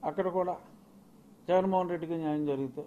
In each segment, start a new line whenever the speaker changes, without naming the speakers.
అక్కడ కూడా జగన్మోహన్ రెడ్డికి న్యాయం జరిగితే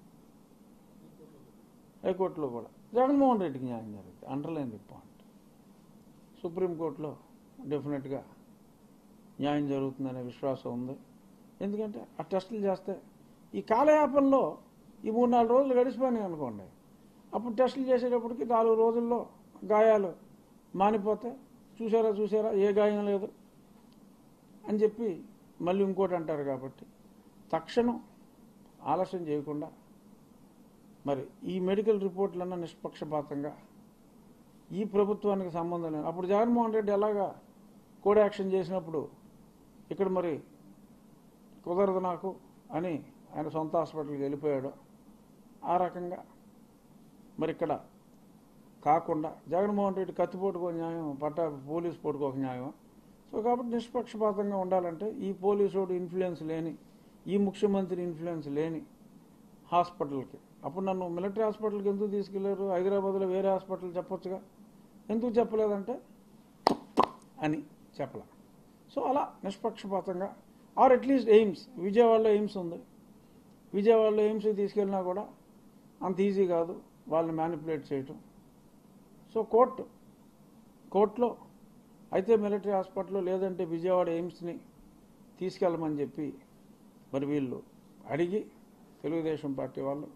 హైకోర్టులో కూడా జగన్మోహన్ రెడ్డికి న్యాయం జరిగితే అండర్లైన్ ది పాయింట్ సుప్రీంకోర్టులో డెఫినెట్గా న్యాయం జరుగుతుందనే విశ్వాసం ఉంది ఎందుకంటే ఆ టెస్టులు చేస్తే ఈ కాలయాపనలో ఈ మూడు నాలుగు రోజులు గడిచిపోయినాయి అనుకోండి అప్పుడు టెస్టులు చేసేటప్పటికి నాలుగు రోజుల్లో గాయాలు మానిపోతే చూసారా చూసారా ఏ గాయం లేదు అని చెప్పి మళ్ళీ ఇంకోటి అంటారు కాబట్టి తక్షణం ఆలస్యం చేయకుండా మరి ఈ మెడికల్ రిపోర్ట్లన్నా నిష్పక్షపాతంగా ఈ ప్రభుత్వానికి సంబంధం లేదు అప్పుడు జగన్మోహన్ రెడ్డి ఎలాగా కోడ్ యాక్షన్ చేసినప్పుడు ఇక్కడ మరి కుదరదు నాకు అని ఆయన సొంత హాస్పిటల్కి వెళ్ళిపోయాడు ఆ రకంగా మరి ఇక్కడ కాకుండా జగన్మోహన్ రెడ్డి కత్తిపోటుకు ఒక న్యాయం పట్టా పోలీస్ పోటుకు ఒక న్యాయం సో కాబట్టి నిష్పక్షపాతంగా ఉండాలంటే ఈ పోలీసు ఇన్ఫ్లుయెన్స్ లేని ఈ ముఖ్యమంత్రి ఇన్ఫ్లుయెన్స్ లేని హాస్పిటల్కి అప్పుడు నన్ను మిలిటరీ హాస్పిటల్కి ఎందుకు తీసుకెళ్లారు హైదరాబాద్లో వేరే హాస్పిటల్ చెప్పొచ్చుగా ఎందుకు చెప్పలేదంటే అని చెప్పలే సో అలా నిష్పక్షపాతంగా ఆర్ అట్లీస్ట్ ఎయిమ్స్ విజయవాడలో ఎయిమ్స్ ఉంది విజయవాడలో ఎయిమ్స్ తీసుకెళ్ళినా కూడా అంత ఈజీ కాదు వాళ్ళని మ్యానిపులేట్ చేయటం సో కోర్టు కోర్టులో అయితే మిలిటరీ హాస్పిటల్ లేదంటే విజయవాడ ఎయిమ్స్ని తీసుకెళ్ళమని చెప్పి మరి వీళ్ళు అడిగి తెలుగుదేశం పార్టీ వాళ్ళు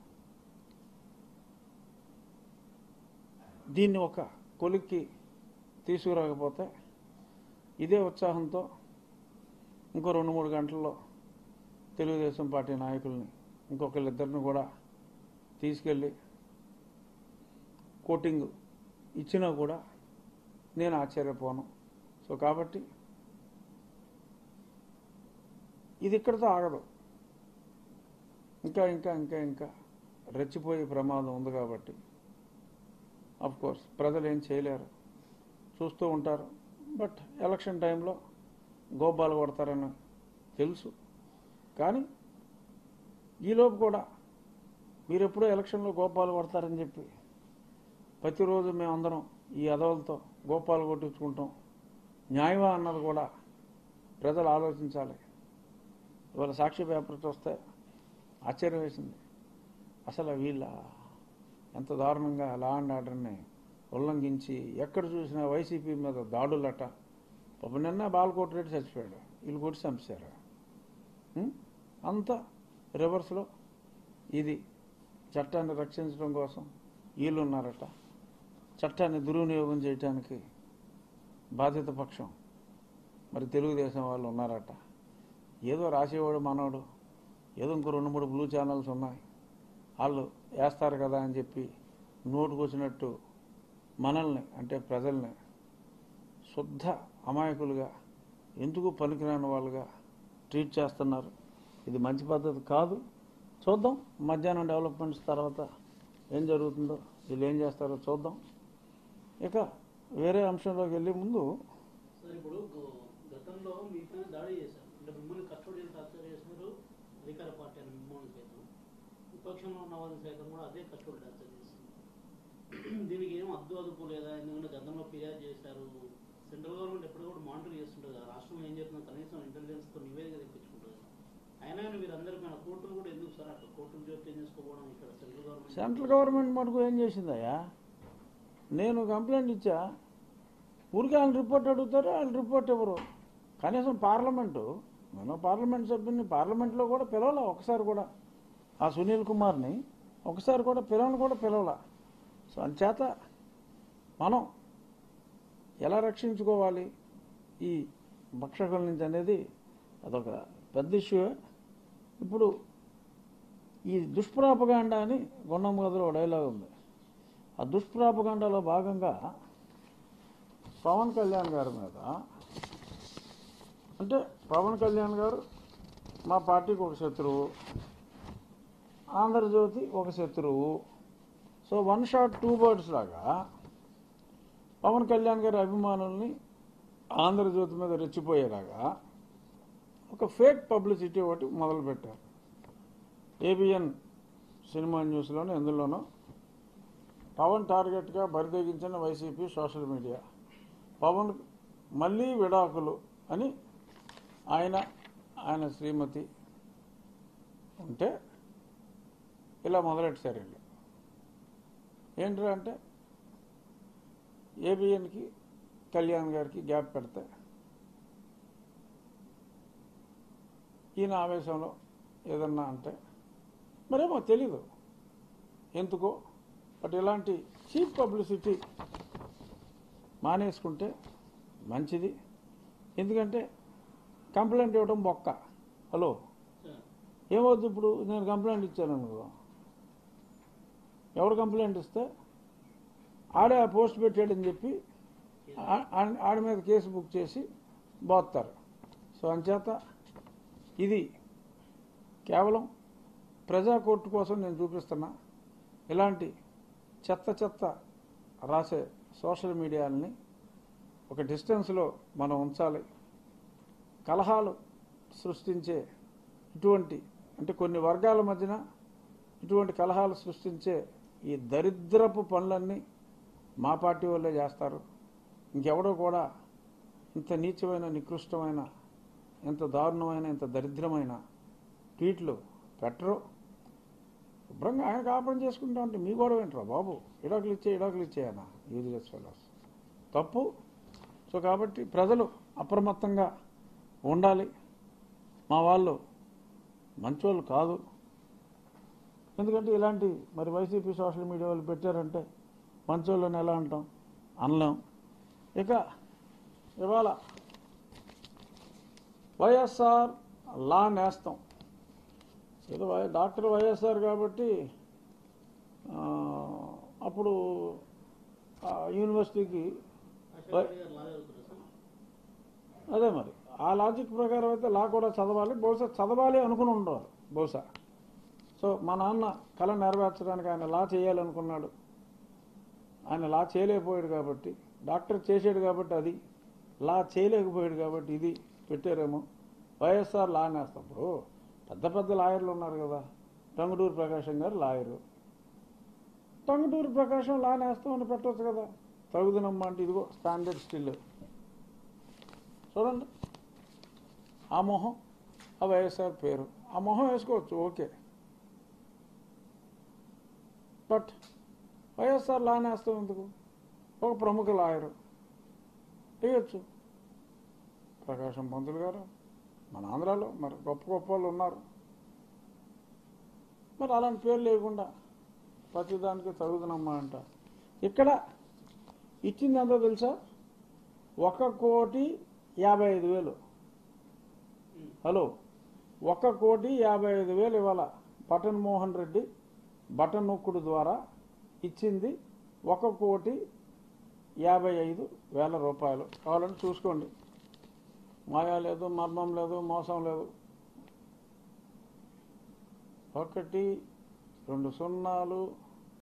దీన్ని ఒక కొలిక్కి తీసుకురాకపోతే ఇదే ఉత్సాహంతో ఇంకో రెండు మూడు గంటల్లో తెలుగుదేశం పార్టీ నాయకుల్ని ఇంకొకళ్ళిద్దరిని కూడా తీసుకెళ్ళి కోటింగ్ ఇచ్చినా కూడా నేను ఆశ్చర్యపోను సో కాబట్టి ఇది ఇక్కడితో ఆగదు ఇంకా ఇంకా ఇంకా ఇంకా రెచ్చిపోయే ప్రమాదం ఉంది కాబట్టి అఫ్ కోర్స్ ప్రజలు ఏం చేయలేరు చూస్తూ ఉంటారు బట్ ఎలక్షన్ టైంలో గోపాలు కొడతారని తెలుసు కానీ ఈలోపు కూడా మీరు ఎప్పుడో ఎలక్షన్లో గోపాలు కొడతారని చెప్పి ప్రతిరోజు మేమందరం ఈ అదవులతో గోపాలు కొట్టించుకుంటాం న్యాయమా అన్నది కూడా ప్రజలు ఆలోచించాలి ఇవాళ సాక్షి పేపర్ చూస్తే ఆశ్చర్యం వేసింది అసలు వీళ్ళ ఎంత దారుణంగా లా అండ్ ఆర్డర్ని ఉల్లంఘించి ఎక్కడ చూసినా వైసీపీ మీద దాడులట పాప నిన్న బాలకోటి రెడ్డి చచ్చిపోయాడు వీళ్ళు కొట్టి చంపేశారు ఉం? అంతా రివర్స్లో ఇది చట్టాన్ని రక్షించడం కోసం వీళ్ళు ఉన్నారట చట్టాన్ని దుర్వినియోగం చేయడానికి బాధ్యత పక్షం మరి తెలుగుదేశం వాళ్ళు ఉన్నారట ఏదో రాసేవాడు మనవాడు ఏదో ఇంకో రెండు మూడు బ్లూ ఛానల్స్ ఉన్నాయి వాళ్ళు వేస్తారు కదా అని చెప్పి నోటుకొచ్చినట్టు మనల్ని అంటే ప్రజల్ని శుద్ధ అమాయకులుగా ఎందుకు పనికిరాని వాళ్ళుగా ట్రీట్ చేస్తున్నారు ఇది మంచి పద్ధతి కాదు చూద్దాం మధ్యాహ్నం డెవలప్మెంట్స్ తర్వాత ఏం జరుగుతుందో వీళ్ళు ఏం చేస్తారో చూద్దాం ఇక వేరే అంశంలోకి వెళ్ళే ముందు
సార్ ఇప్పుడు గ- గతంలో మీ పైన దాడి చేశారు అంటే మిమ్మల్ని కస్టడీ టార్చర్ చేసినారు అధికార పార్టీ అని మిమ్మల్ని సైతం విపక్షంలో ఉన్న వాళ్ళని సైతం కూడా అదే కస్టడీ టార్చర్ చేసింది దీనికి ఏం అద్దు అదుపు లేదా ఎందుకంటే గతంలో ఫిర్యాదు చేశారు సెంట్రల్ గవర్నమెంట్ ఎప్పుడు కూడా మానిటర్ చేస్తుంటుంది కదా రాష్ట్రంలో ఏం చేస్తుందో కనీసం ఇంటెలిజెన్స్ తో నివేదిక తెప్పించుకుంటుంది కదా. అయినా కానీ వీరందరి పైన కోర్టులు కూడా ఎందుకు సార్ అట్లా కోర్టులు జోక్యం చేసుకోవడం ఇక్కడ సెంట్రల్ గవర్నమెంట్
సెంట్రల్ గవర్నమెంట్ మటుకు ఏం చేసిందయ్యా నేను కంప్లైంట్ ఇచ్చా ఊరికే ఆయన రిపోర్ట్ అడుగుతారు ఆయన రిపోర్ట్ ఇవ్వరు కనీసం పార్లమెంటు నేను పార్లమెంట్ సభ్యుని పార్లమెంట్లో కూడా పిలవాల ఒకసారి కూడా ఆ సునీల్ కుమార్ని ఒకసారి కూడా పిలవని కూడా పిలవాల సో అంచేత మనం ఎలా రక్షించుకోవాలి ఈ భక్షకుల నుంచి అనేది అదొక పెద్ద ఇష్యూ ఇప్పుడు ఈ దుష్ప్రాపగాండ అని గుండమ్మ కథలో ఒక డైలాగ్ ఉంది ఆ దుష్ప్రాపగాండలో భాగంగా పవన్ కళ్యాణ్ గారి మీద అంటే పవన్ కళ్యాణ్ గారు మా పార్టీకి ఒక శత్రువు ఆంధ్రజ్యోతి ఒక శత్రువు so one shot two birds లాగా పవన్ కళ్యాణ్ గారి అభిమానుల్ని ఆంధ్రజ్యోతి మీద రెచ్చిపోయేలాగా ఒక ఫేక్ పబ్లిసిటీ ఒకటి మొదలుపెట్టారు ఏబిఎన్ సినిమా న్యూస్లోనూ ఎందులోనూ పవన్ టార్గెట్గా బరితెగించిన వైసీపీ సోషల్ మీడియా పవన్ మళ్ళీ విడాకులు అని ఆయన ఆయన శ్రీమతి ఉంటే ఇలా మొదలెట్టారు వీళ్ళు ఏంట్రా అంటే ఏబిఎన్కి కళ్యాణ్ గారికి గ్యాప్ పెడితే ఈయన ఆవేశంలో ఏదన్నా అంటే మరేమో తెలీదు ఎందుకో బట్ ఇలాంటి చీప్ పబ్లిసిటీ మానేసుకుంటే మంచిది ఎందుకంటే కంప్లైంట్ ఇవ్వడం బొక్క హలో
సార్
ఏమవుద్ది ఇప్పుడు నేను కంప్లైంట్ ఇచ్చాను అనుకో ఎవరు కంప్లైంట్ ఇస్తే ఆడే ఆ పోస్ట్ పెట్టాడని చెప్పి ఆ- ఆ- ఆడి మీద కేసు బుక్ చేసి పోతారు సో అంచేత ఇది కేవలం ప్రజా కోర్టు కోసం నేను చూపిస్తున్నా ఇలాంటి చెత్త చెత్త రాసే సోషల్ మీడియాలని ఒక డిస్టెన్స్లో మనం ఉంచాలి కలహాలు సృష్టించే ఇటువంటి అంటే కొన్ని వర్గాల మధ్యన ఇటువంటి కలహాలు సృష్టించే ఈ దరిద్రపు పనులన్నీ మా పార్టీ వాళ్ళే చేస్తారు ఇంకెవడో కూడా ఇంత నీచమైన నికృష్టమైన ఎంత దారుణమైన ఇంత దరిద్రమైన ట్వీట్లు పెట్టరు శుభ్రంగా ఆయన కాపురం చేసుకుంటా ఉంటే మీ గొడవ ఏంట్రా బాబు ఇడాకులు ఇచ్చే ఇడాకులు ఇచ్చేయనా యూజ్లెస్ ఫెలోస్ తప్పు సో కాబట్టి ప్రజలు అప్రమత్తంగా ఉండాలి మా వాళ్ళు మంచోళ్ళు కాదు ఎందుకంటే ఇలాంటి మరి వైసీపీ సోషల్ మీడియా వాళ్ళు పెట్టారంటే మంచోళ్ళని ఎలా అంటాం అనలేం ఇక ఇవాళ వైఎస్ఆర్ లా నేస్తాం ఏదో వై- డాక్టర్ వైఎస్ఆర్ కాబట్టి ఆ, అప్పుడు ఆ యూనివర్సిటీకి
అశోక్ రెడ్డి గారు లా చదువుతున్నారు సార్
అదే మరి ఆ లాజిక్ ప్రకారం అయితే లా కూడా చదవాలి బహుశా చదవాలి అనుకుని ఉండరు బహుశా సో మా నాన్న కళ నెరవేర్చడానికి ఆయన లా చేయాలనుకున్నాడు ఆయన లా చేయలేకపోయాడు కాబట్టి డాక్టర్ చేసాడు కాబట్టి అది లా చేయలేకపోయాడు కాబట్టి ఇది పెట్టారేమో వైఎస్ఆర్ లా నేస్తాం ఇప్పుడు పెద్ద పెద్ద లాయర్లు ఉన్నారు కదా టంగుటూరు ప్రకాశం గారు లాయరు టంగుటూరు ప్రకాశం లా నేస్తామని పెట్టవచ్చు కదా తగుదనమ్మా అంటే ఇదిగో స్టాండర్డ్ స్టిల్ చూడండి ఆ మొహం ఆ వైఎస్ఆర్ పేరు ఆ మొహం వేసుకోవచ్చు ఓకే బట్ వైఎస్ఆర్ లా నేస్తాం ఎందుకు ఒక ప్రముఖ లాయరు వేయచ్చు ప్రకాశం పంతులు గారు మన ఆంధ్రాలో మరి గొప్ప గొప్ప వాళ్ళు ఉన్నారు మరి అలాంటి పేరు లేకుండా ప్రతిదానికి తగుదనమ్మా అంట ఇక్కడ ఇచ్చింది ఎంతో తెలుసా ఒక కోటి యాభై ఐదు వేలు
ఉమ్.
హలో ఒక కోటి యాభై ఐదు వేలు ఇవాళ బటన్ మోహన్ రెడ్డి బటన్ నొక్కుడు ద్వారా ఇచ్చింది ఒక కోటి యాభై ఐదు వేల రూపాయలు కావాలంటే చూసుకోండి మాయా లేదు మర్మం లేదు మోసం లేదు ఒకటి రెండు సున్నాలు